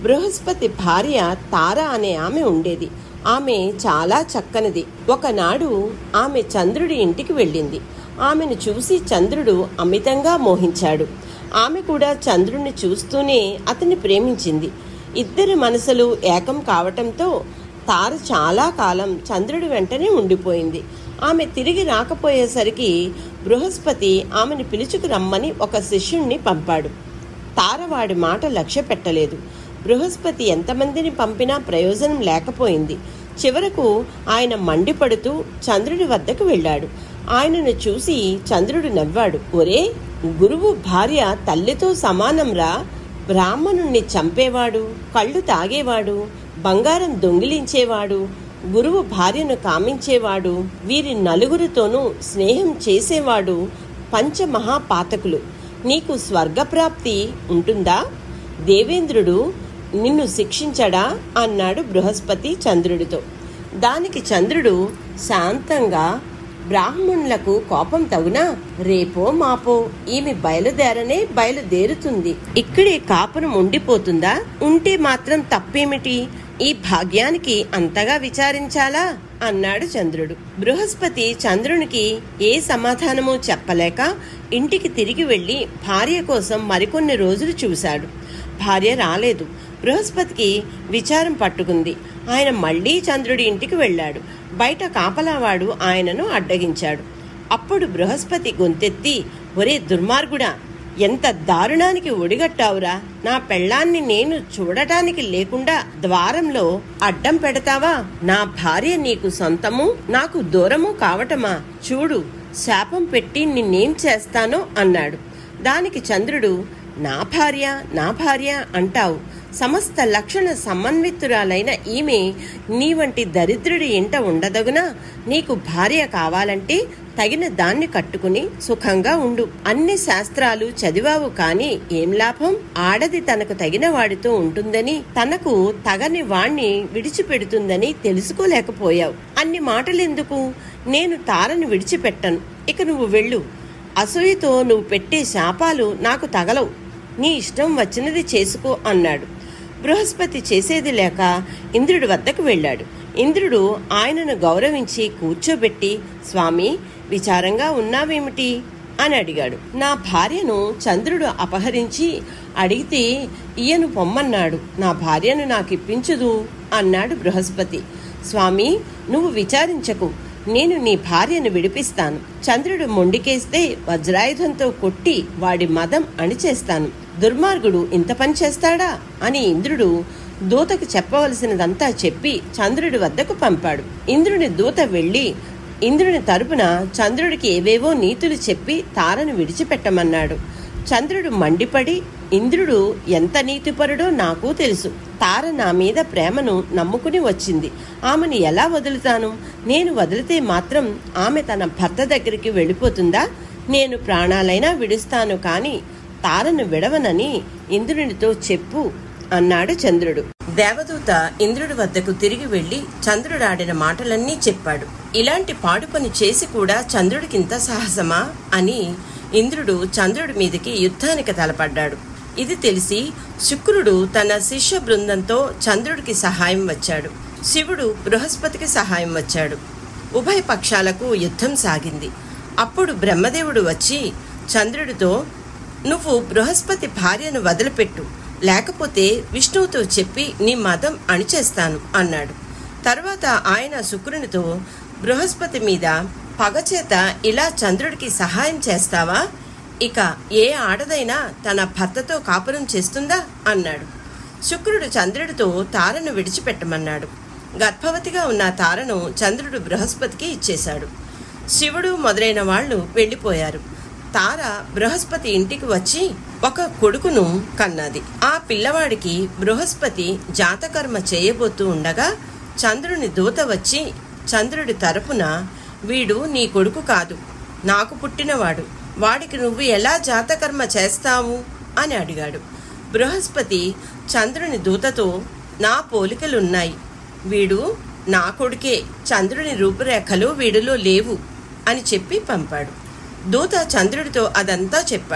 బృహస్పతి భార్య తార అనే ఆమె ఉండేది ఆమె చాలా చక్కనిది ఒకనాడు ఆమె చంద్రుడి ఇంటికి వెళ్ళింది ఆమెను చూసి చంద్రుడు అమితంగా మోహించాడు ఆమె కూడా చంద్రుణ్ణి చూస్తూనే అతన్ని ప్రేమించింది ఇద్దరి మనసులు ఏకం కావటంతో తార చాలా కాలం చంద్రుడి వెంటనే ఉండిపోయింది ఆమె తిరిగి రాకపోయేసరికి బృహస్పతి ఆమెను పిలుచుకు రమ్మని ఒక శిష్యుణ్ణి పంపాడు తారవాడి మాట లక్ష్య పెట్టలేదు బృహస్పతి ఎంతమందిని పంపినా ప్రయోజనం లేకపోయింది చివరకు ఆయన మండిపడుతూ చంద్రుడి వద్దకు వెళ్ళాడు ఆయనను చూసి చంద్రుడు నవ్వాడు ఒరే గురువు భార్య తల్లితో సమానంరా బ్రాహ్మణుణ్ణి చంపేవాడు కళ్ళు తాగేవాడు బంగారం దొంగిలించేవాడు గురువు భార్యను కామించేవాడు వీరి నలుగురితోనూ స్నేహం చేసేవాడు పంచమహాపాతకులు నీకు స్వర్గప్రాప్తి ఉంటుందా దేవేంద్రుడు నిన్ను శిక్షించడా అన్నాడు బృహస్పతి చంద్రుడితో దానికి చంద్రుడు శాంతంగా బ్రాహ్మణులకు కోపం తగునా రేపో మాపో ఈమె బయలుదేరనే బయలుదేరుతుంది ఇక్కడే కాపురం ఉండిపోతుందా ఉంటే మాత్రం తప్పేమిటి ఈ భాగ్యానికి అంతగా విచారించాలా అన్నాడు చంద్రుడు బృహస్పతి చంద్రునికి ఏ సమాధానమూ చెప్పలేక ఇంటికి తిరిగి వెళ్లి భార్య కోసం మరికొన్ని రోజులు చూశాడు భార్య రాలేదు బృహస్పతికి విచారం పట్టుకుంది ఆయన మళ్లీ చంద్రుడి ఇంటికి వెళ్ళాడు బయట కాపలావాడు ఆయనను అడ్డగించాడు అప్పుడు బృహస్పతి గొంతెత్తి ఒరే దుర్మార్గుడా ఎంత దారుణానికి ఒడిగట్టావురా నా పెళ్ళాన్ని నేను చూడటానికి లేకుండా ద్వారంలో అడ్డం పెడతావా నా భార్య నీకు సొంతము నాకు దూరము కావటమా చూడు శాపం పెట్టి నిన్నేం చేస్తానో అన్నాడు దానికి చంద్రుడు నా భార్య నా భార్య అంటావు సమస్త లక్షణ సమన్వితురాలైన ఈమె నీ వంటి దరిద్రుడి ఇంట ఉండదగునా నీకు భార్య కావాలంటే తగిన దాన్ని కట్టుకుని సుఖంగా ఉండు అన్ని శాస్త్రాలు చదివావు కాని ఏం లాభం ఆడది తనకు తగిన వాడితో ఉంటుందని తనకు తగని వాణ్ణి విడిచిపెడుతుందని తెలుసుకోలేకపోయావు అన్ని మాటలెందుకు నేను తారని విడిచిపెట్టను ఇక నువ్వు వెళ్ళు అసూయతో నువ్వు పెట్టే శాపాలు నాకు తగలవు నీ ఇష్టం వచ్చినది చేసుకో అన్నాడు బృహస్పతి చేసేది లేక ఇంద్రుడి వద్దకు వెళ్ళాడు ఇంద్రుడు ఆయనను గౌరవించి కూర్చోబెట్టి స్వామి విచారంగా ఉన్నావేమిటి అని అడిగాడు నా భార్యను చంద్రుడు అపహరించి అడిగితే ఈయను పొమ్మన్నాడు నా భార్యను నాకు ఇప్పించుదు అన్నాడు బృహస్పతి స్వామి నువ్వు విచారించకు నేను నీ భార్యను విడిపిస్తాను చంద్రుడు మొండికేస్తే వజ్రాయుధంతో కొట్టి వాడి మదం అణిచేస్తాను దుర్మార్గుడు ఇంత పని చేస్తాడా అని ఇంద్రుడు దూతకు చెప్పవలసినదంతా చెప్పి చంద్రుడి వద్దకు పంపాడు ఇంద్రుని దూత వెళ్ళి ఇంద్రుని తరపున చంద్రుడికి ఏవేవో నీతులు చెప్పి తారను విడిచిపెట్టమన్నాడు చంద్రుడు మండిపడి ఇంద్రుడు ఎంత నీతిపరుడో నాకు తెలుసు తార నా మీద ప్రేమను నమ్ముకుని వచ్చింది ఆమెను ఎలా వదులుతాను నేను వదిలితే మాత్రం ఆమె తన భర్త దగ్గరికి వెళ్ళిపోతుందా నేను ప్రాణాలైనా విడుస్తాను కాని తారను విడవనని ఇంద్రునితో చెప్పు అన్నాడు చంద్రుడు దేవదూత ఇంద్రుడి వద్దకు తిరిగి వెళ్లి చంద్రుడాడిన మాటలన్నీ చెప్పాడు ఇలాంటి పాడు పని చేసి కూడా చంద్రుడికింత సాహసమా అని ఇంద్రుడు చంద్రుడి మీదకి యుద్ధానికి తలపడ్డాడు ఇది తెలిసి శుక్రుడు తన శిష్య బృందంతో చంద్రుడికి సహాయం వచ్చాడు శివుడు బృహస్పతికి సహాయం వచ్చాడు ఉభయ పక్షాలకు యుద్ధం సాగింది అప్పుడు బ్రహ్మదేవుడు వచ్చి చంద్రుడితో నువ్వు బృహస్పతి భార్యను వదిలిపెట్టు లేకపోతే విష్ణువుతో చెప్పి నీ మతం అణిచేస్తాను అన్నాడు తర్వాత ఆయన శుక్రునితో బృహస్పతి మీద పగచేత ఇలా చంద్రుడికి సహాయం చేస్తావా ఇక ఏ ఆడదైనా తన భర్తతో కాపురం చేస్తుందా అన్నాడు శుక్రుడు చంద్రుడితో తారను విడిచిపెట్టమన్నాడు గర్భవతిగా ఉన్న తారను చంద్రుడు బృహస్పతికి ఇచ్చేశాడు శివుడు మొదలైన వాళ్ళు వెళ్ళిపోయారు తార బృహస్పతి ఇంటికి వచ్చి ఒక కొడుకును కన్నది ఆ పిల్లవాడికి బృహస్పతి జాతకర్మ చేయబోతూ ఉండగా చంద్రుని దూత వచ్చి చంద్రుడి తరపున వీడు నీ కొడుకు కాదు నాకు పుట్టినవాడు వాడికి నువ్వు ఎలా జాతకర్మ చేస్తావు అని అడిగాడు బృహస్పతి చంద్రుని దూతతో నా పోలికలున్నాయి వీడు నా కొడుకే చంద్రుని రూపురేఖలు వీడిలో లేవు అని చెప్పి పంపాడు దూత చంద్రుడితో అదంతా చెప్పాడు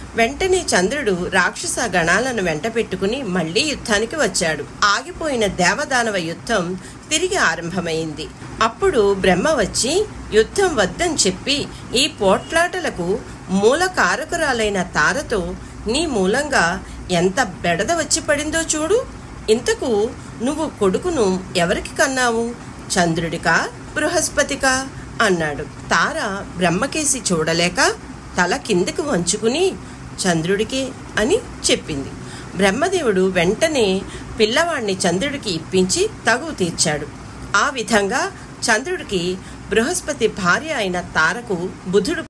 వెంటనే చంద్రుడు రాక్షస గణాలను వెంట పెట్టుకుని మళ్లీ యుద్ధానికి వచ్చాడు ఆగిపోయిన దేవదానవ యుద్ధం తిరిగి ఆరంభమైంది అప్పుడు బ్రహ్మ వచ్చి యుద్ధం వద్దని చెప్పి ఈ పోట్లాటలకు మూల కారకురాలైన తారతో నీ మూలంగా ఎంత బెడద వచ్చి పడిందో చూడు ఇంతకు నువ్వు కొడుకును ఎవరికి కన్నావు చంద్రుడికా బృహస్పతికా అన్నాడు తార బ్రహ్మకేసి చూడలేక తల కిందకు వంచుకుని చంద్రుడికే అని చెప్పింది బ్రహ్మదేవుడు వెంటనే పిల్లవాణ్ణి చంద్రుడికి ఇప్పించి తగువు తీర్చాడు ఆ విధంగా చంద్రుడికి బృహస్పతి భార్య అయిన తారకు బుధుడు